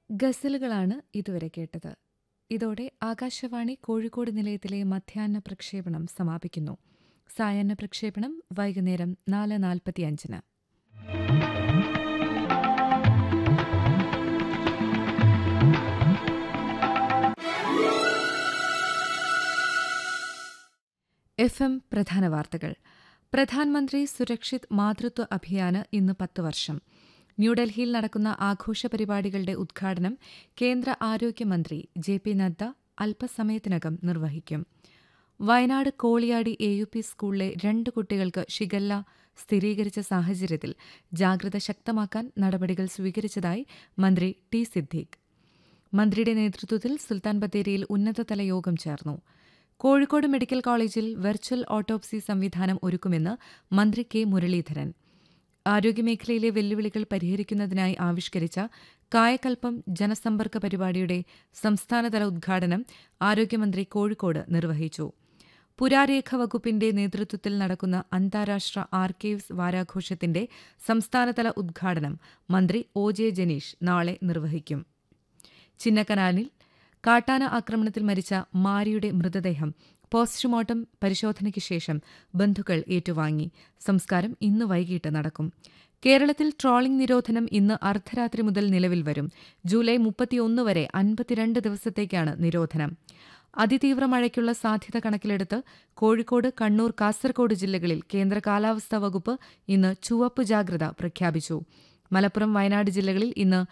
ഗസലുകളാണ് ഇതുവരെ കേട്ടത് ഇതോടെ ആകാശവാണി കോഴിക്കോട് നിലയത്തിലെ മധ്യാഹ്ന പ്രക്ഷേപണം സമാപിക്കുന്നു സായാഹ്ന പ്രക്ഷേപണം വൈകുന്നേരം നാല് നാൽപ്പത്തിയഞ്ചിന് എഫ് എം പ്രധാന വാർത്തകൾ പ്രധാനമന്ത്രി സുരക്ഷിത് മാതൃത്വ അഭിയാന് ഇന്ന് പത്ത് വർഷം ന്യൂഡൽഹിയിൽ നടക്കുന്ന ആഘോഷ പരിപാടികളുടെ ഉദ്ഘാടനം കേന്ദ്ര ആരോഗ്യമന്ത്രി ജെ പി നദ്ദ അല്പസമയത്തിനകം നിർവഹിക്കും Wayanad Koliyadi A U P സ്കൂളിലെ രണ്ട് കുട്ടികൾക്ക് ഷിഗല്ല സ്ഥിരീകരിച്ച സാഹചര്യത്തിൽ ജാഗ്രത ശക്തമാക്കാൻ നടപടികൾ സ്വീകരിച്ചതായി മന്ത്രി ടി സിദ്ദീഖ് മന്ത്രിയുടെ നേതൃത്വത്തിൽ സുൽത്താൻ ബത്തേരിയിൽ ഉന്നതതല യോഗം ചേർന്നു കോഴിക്കോട് മെഡിക്കൽ കോളേജിൽ വെർച്വൽ ഓട്ടോപ്സി സംവിധാനം ഒരുക്കുമെന്ന് മന്ത്രി കെ മുരളീധരൻ ആരോഗ്യമേഖലയിലെ വെല്ലുവിളികൾ പരിഹരിക്കുന്നതിനായി ആവിഷ്കരിച്ച കായകൽപ്പം ജനസമ്പർക്ക പരിപാടിയുടെ സംസ്ഥാനതല ഉദ്ഘാടനം ആരോഗ്യമന്ത്രി കോഴിക്കോട് നിർവഹിച്ചു പുരാരേഖ വകുപ്പിന്റെ നേതൃത്വത്തിൽ നടക്കുന്ന അന്താരാഷ്ട്ര ആർക്കൈവ്സ് വാരാഘോഷത്തിന്റെ സംസ്ഥാനതല ഉദ്ഘാടനം മന്ത്രി ഒ ജെ ജനീഷ് നാളെ നിർവഹിക്കും ചിന്നക്കനാലിൽ കാട്ടാന ആക്രമണത്തിൽ മരിച്ച മാരിയുടെ മൃതദേഹം പോസ്റ്റ്മോർട്ടം പരിശോധനയ്ക്ക് ശേഷം ബന്ധുക്കൾ ഏറ്റുവാങ്ങി സംസ്കാരം ഇന്ന് വൈകിട്ട് നടക്കും കേരളത്തിൽ ട്രോളിംഗ് നിരോധനം ഇന്ന് അർദ്ധരാത്രി മുതൽ നിലവിൽ വരും ജൂലൈ മുപ്പത്തിയൊന്ന് വരെ അൻപത്തിരണ്ട് ദിവസത്തേക്കാണ് നിരോധനം അതിതീവ്ര മഴയ്ക്കുള്ള സാധ്യത കണക്കിലെടുത്ത് കോഴിക്കോട് കണ്ണൂർ കാസർഗോഡ് ജില്ലകളിൽ കേന്ദ്ര കാലാവസ്ഥാ വകുപ്പ് ഇന്ന് ചുവപ്പ് ജാഗ്രത പ്രഖ്യാപിച്ചു മലപ്പുറം വയനാട് ജില്ലകളിൽ ഇന്ന്